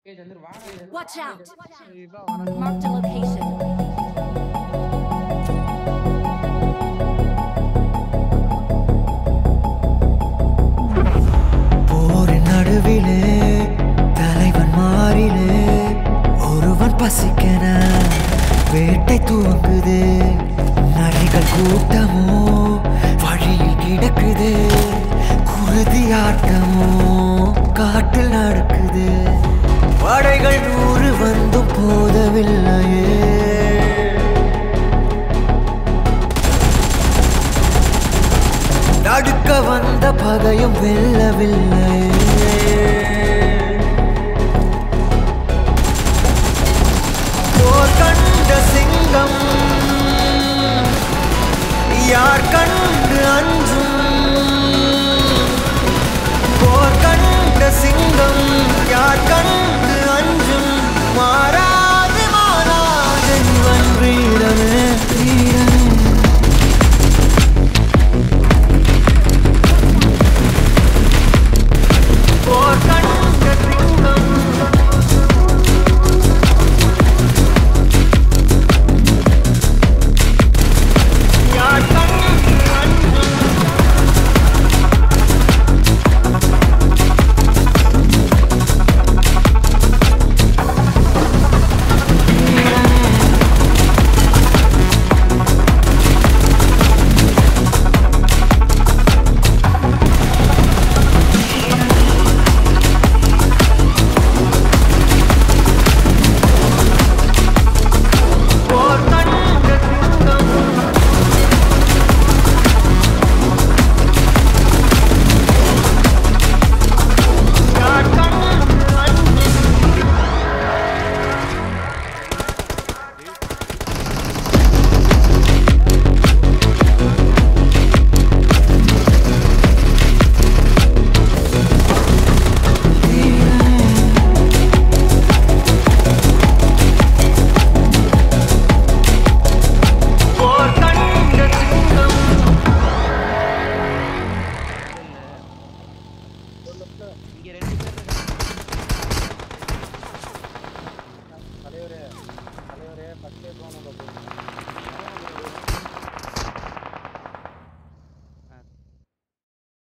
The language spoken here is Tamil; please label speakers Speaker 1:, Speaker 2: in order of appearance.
Speaker 1: ஏய் சந்திர வாடா இது.
Speaker 2: Watch out!
Speaker 3: இவா வரேன்.
Speaker 2: Marked a location.
Speaker 4: போரின் நடுவிலே தலைவன் மாறிலே ஒருவன் பசிக்கென வேட்டை துவங்குது நரிகள் கூட்டமோ வழியில் கிடக்குது குருதி ஆட்டமோ காட்டில் நடக்குது படைகள் நூறு வந்தும் போதவில்லையே நடுக்க வந்த பகையும் வெல்லவில்லை